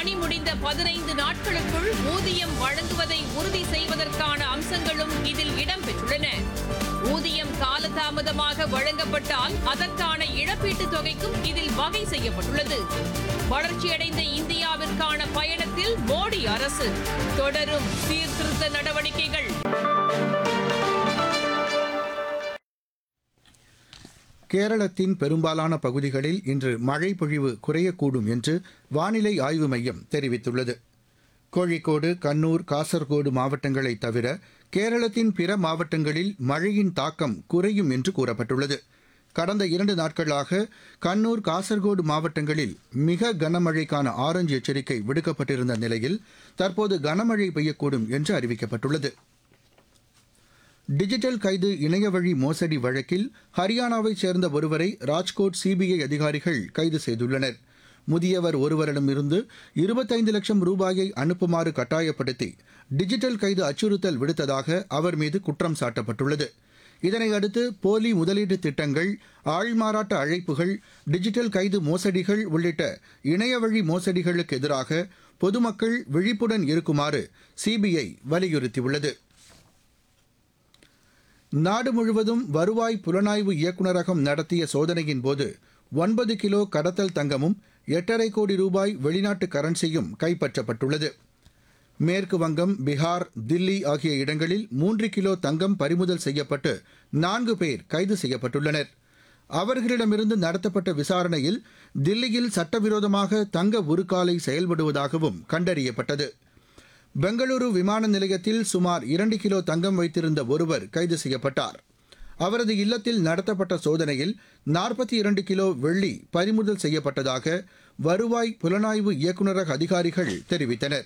பணி முடிந்த பதினைந்து நாட்களுக்குள் ஊதியம் வழங்குவதை உறுதி செய்வதற்கான அம்சங்களும் இதில் இடம்பெற்றுள்ளன ஊதியம் காலதாமதமாக வழங்கப்பட்டால் அதற்கான இழப்பீட்டுத் தொகைக்கும் இதில் வகை செய்யப்பட்டுள்ளது வளர்ச்சியடைந்த இந்தியாவிற்கான பயணத்தில் மோடி அரசு தொடரும் சீர்திருத்த நடவடிக்கைகள் கேரளத்தின் பெரும்பாலான பகுதிகளில் இன்று மழை பொழிவு குறையக்கூடும் என்று வானிலை ஆய்வு மையம் தெரிவித்துள்ளது கோழிக்கோடு கண்ணூர் காசர்கோடு மாவட்டங்களை தவிர கேரளத்தின் பிற மாவட்டங்களில் மழையின் தாக்கம் குறையும் என்று கூறப்பட்டுள்ளது கடந்த இரண்டு நாட்களாக கண்ணூர் காசர்கோடு மாவட்டங்களில் மிக கனமழைக்கான ஆரஞ்சு எச்சரிக்கை விடுக்கப்பட்டிருந்த நிலையில் தற்போது கனமழை பெய்யக்கூடும் என்று அறிவிக்கப்பட்டுள்ளது டிஜிட்டல் கைது இணையவழி மோசடி வழக்கில் ஹரியானாவைச் சேர்ந்த ஒருவரை ராஜ்கோட் சிபிஐ அதிகாரிகள் கைது செய்துள்ளனர் முதியவர் ஒருவரிடமிருந்து இருபத்தைந்து லட்சம் ரூபாயை அனுப்புமாறு கட்டாயப்படுத்தி டிஜிட்டல் கைது அச்சுறுத்தல் விடுத்ததாக அவர் மீது குற்றம் சாட்டப்பட்டுள்ளது இதனையடுத்து போலி முதலீட்டு திட்டங்கள் ஆள்மாறாட்ட அழைப்புகள் டிஜிட்டல் கைது மோசடிகள் உள்ளிட்ட இணையவழி மோசடிகளுக்கு எதிராக பொதுமக்கள் விழிப்புடன் இருக்குமாறு சிபிஐ வலியுறுத்தியுள்ளது நாடு முழுவதும் வருவாய் புலனாய்வு இயக்குநரகம் நடத்திய சோதனையின் போது ஒன்பது கிலோ கடத்தல் தங்கமும் எட்டரை கோடி ரூபாய் வெளிநாட்டு கரன்சியும் கைப்பற்றப்பட்டுள்ளது மேற்கு வங்கம் பீகார் தில்லி ஆகிய இடங்களில் மூன்று கிலோ தங்கம் பறிமுதல் செய்யப்பட்டு நான்கு பேர் கைது செய்யப்பட்டுள்ளனர் அவர்களிடமிருந்து நடத்தப்பட்ட விசாரணையில் தில்லியில் சட்டவிரோதமாக தங்க உருக்காலை செயல்படுவதாகவும் கண்டறியப்பட்டது பெங்களூரு விமான நிலையத்தில் சுமார் இரண்டு கிலோ தங்கம் வைத்திருந்த ஒருவர் கைது செய்யப்பட்டார் அவரது இல்லத்தில் நடத்தப்பட்ட சோதனையில் நாற்பத்தி இரண்டு கிலோ வெள்ளி பறிமுதல் செய்யப்பட்டதாக வருவாய் புலனாய்வு இயக்குநரக அதிகாரிகள் தெரிவித்தனர்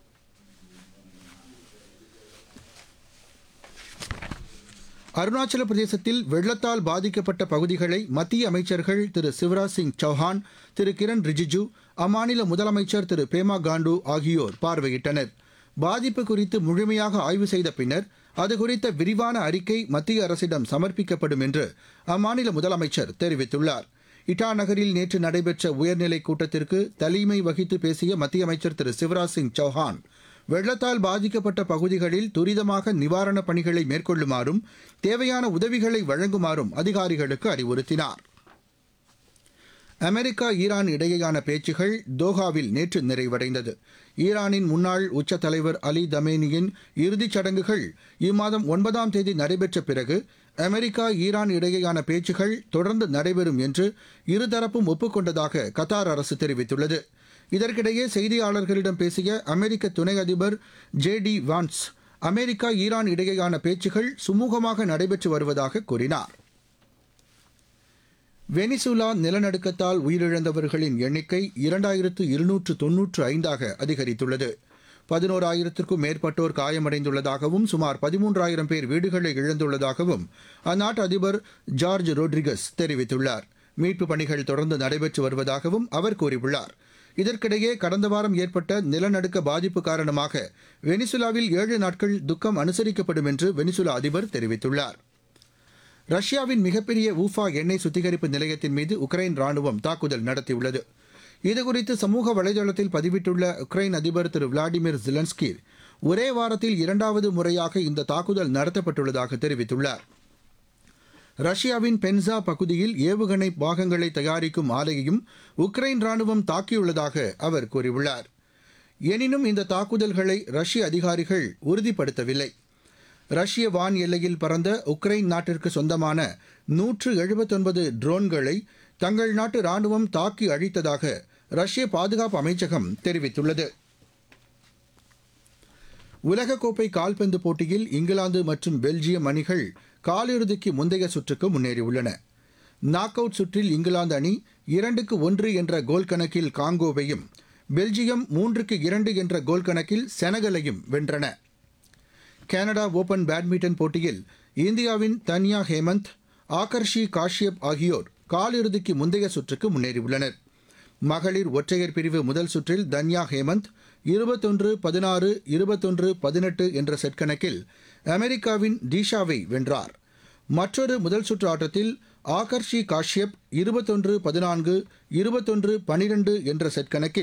அருணாச்சல பிரதேசத்தில் வெள்ளத்தால் பாதிக்கப்பட்ட பகுதிகளை மத்திய அமைச்சர்கள் திரு சிவராஜ் சிங் சௌஹான் திரு கிரண் ரிஜிஜு அம்மாநில முதலமைச்சர் திரு பேமா காண்டு ஆகியோர் பார்வையிட்டனர் பாதிப்பு குறித்து முழுமையாக ஆய்வு செய்த பின்னர் அது குறித்த விரிவான அறிக்கை மத்திய அரசிடம் சமர்ப்பிக்கப்படும் என்று அம்மாநில முதலமைச்சர் தெரிவித்துள்ளார் இட்டா நகரில் நேற்று நடைபெற்ற உயர்நிலைக் கூட்டத்திற்கு தலைமை வகித்து பேசிய மத்திய அமைச்சர் திரு சிவராஜ் சிங் சௌஹான் வெள்ளத்தால் பாதிக்கப்பட்ட பகுதிகளில் துரிதமாக நிவாரணப் பணிகளை மேற்கொள்ளுமாறும் தேவையான உதவிகளை வழங்குமாறும் அதிகாரிகளுக்கு அறிவுறுத்தினார் அமெரிக்கா ஈரான் இடையேயான பேச்சுகள் தோஹாவில் நேற்று நிறைவடைந்தது ஈரானின் முன்னாள் உச்ச தலைவர் அலி தமேனியின் இறுதிச் சடங்குகள் இம்மாதம் ஒன்பதாம் தேதி நடைபெற்ற பிறகு அமெரிக்கா ஈரான் இடையேயான பேச்சுகள் தொடர்ந்து நடைபெறும் என்று இருதரப்பும் ஒப்புக்கொண்டதாக கத்தார் அரசு தெரிவித்துள்ளது இதற்கிடையே செய்தியாளர்களிடம் பேசிய அமெரிக்க துணை அதிபர் J D Vance America Iran இடையேயான பேச்சுகள் சுமூகமாக நடைபெற்று வருவதாக கூறினார் வெனிசுலா நிலநடுக்கத்தால் உயிரிழந்தவர்களின் எண்ணிக்கை இரண்டாயிரத்து இருநூற்று தொன்னூற்று ஐந்தாக அதிகரித்துள்ளது பதினோராயிரத்திற்கும் மேற்பட்டோர் காயமடைந்துள்ளதாகவும் சுமார் பதிமூன்றாயிரம் பேர் வீடுகளை இழந்துள்ளதாகவும் அந்நாட்டு அதிபர் ஜார்ஜ் ரோட்ரிகஸ் தெரிவித்துள்ளார் மீட்புப் பணிகள் தொடர்ந்து நடைபெற்று வருவதாகவும் அவர் கூறியுள்ளார் இதற்கிடையே கடந்த வாரம் ஏற்பட்ட நிலநடுக்க பாதிப்பு காரணமாக வெனிசுலாவில் ஏழு நாட்கள் துக்கம் அனுசரிக்கப்படும் என்று வெனிசுலா அதிபர் தெரிவித்துள்ளார் ரஷ்யாவின் மிகப்பெரிய ஊஃபா எண்ணெய் சுத்திகரிப்பு நிலையத்தின் மீது உக்ரைன் ராணுவம் தாக்குதல் நடத்தியுள்ளது இதுகுறித்து சமூக வலைதளத்தில் பதிவிட்டுள்ள உக்ரைன் அதிபர் திரு விளாடிமிர் ஜிலன்ஸ்கி ஒரே வாரத்தில் இரண்டாவது முறையாக இந்த தாக்குதல் நடத்தப்பட்டுள்ளதாக தெரிவித்துள்ளார் ரஷ்யாவின் பென்சா பகுதியில் ஏவுகணை பாகங்களை தயாரிக்கும் ஆலையையும் உக்ரைன் ராணுவம் தாக்கியுள்ளதாக அவர் கூறியுள்ளார் எனினும் இந்த தாக்குதல்களை ரஷ்ய அதிகாரிகள் உறுதிப்படுத்தவில்லை ரஷ்ய வான் எல்லையில் பறந்த உக்ரைன் நாட்டிற்கு சொந்தமான நூற்று எழுபத்தொன்பது ட்ரோன்களை தங்கள் நாட்டு ராணுவம் தாக்கி அழித்ததாக ரஷ்ய பாதுகாப்பு அமைச்சகம் தெரிவித்துள்ளது உலகக்கோப்பை கால்பந்து போட்டியில் இங்கிலாந்து மற்றும் பெல்ஜியம் அணிகள் காலிறுதிக்கு முந்தைய சுற்றுக்கு முன்னேறியுள்ளன நாக் அவுட் சுற்றில் இங்கிலாந்து அணி இரண்டுக்கு ஒன்று என்ற கோல் கணக்கில் காங்கோவையும் பெல்ஜியம் மூன்றுக்கு இரண்டு என்ற கோல் கணக்கில் செனகலையும் வென்றன கனடா ஓபன் பேட்மிண்டன் போட்டியில் இந்தியாவின் தன்யா ஹேமந்த் ஆகர்ஷி காஷ்யப் ஆகியோர் காலிறுதிக்கு முந்தைய சுற்றுக்கு முன்னேறியுள்ளனர் மகளிர் ஒற்றையர் பிரிவு முதல் சுற்றில் தன்யா ஹேமந்த் இருபத்தொன்று பதினாறு இருபத்தொன்று பதினெட்டு என்ற செட் கணக்கில் அமெரிக்காவின் டீஷாவை வென்றார் மற்றொரு முதல் சுற்று ஆட்டத்தில் ஆகர்ஷி காஷ்யப் இருபத்தொன்று பதினான்கு இருபத்தொன்று பனிரெண்டு என்ற செட் கணக்கில்